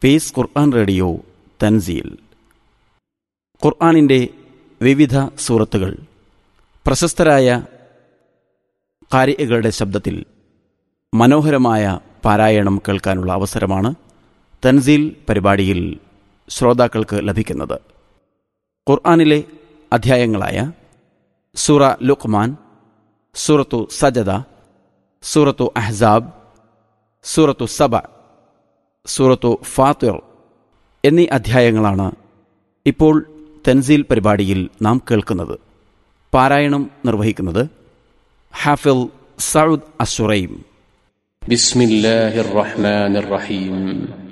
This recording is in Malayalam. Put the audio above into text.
പീസ് ഖുർആൻ റേഡിയോ തൻസീൽ ഖുർആനിൻ്റെ വിവിധ സൂറത്തുകൾ പ്രശസ്തരായ കാരികളുടെ ശബ്ദത്തിൽ മനോഹരമായ പാരായണം കേൾക്കാനുള്ള അവസരമാണ് തൻസീൽ പരിപാടിയിൽ ശ്രോതാക്കൾക്ക് ലഭിക്കുന്നത് ഖുർആനിലെ അധ്യായങ്ങളായ സൂറ ലുഖ്മാൻ സൂറത്തു സജദ സൂറത്തു അഹ്സാബ് സൂറത്തു സബ സൂറത്തു ഫാത്തിർ എന്നീ അധ്യായങ്ങളാണ് ഇപ്പോൾ തൻസീൽ പരിപാടിയിൽ നാം കേൾക്കുന്നത് പാരായണം നിർവഹിക്കുന്നത് ഹാഫിൽ സൗദ് അസുറൈം بسم الله الرحمن الرحيم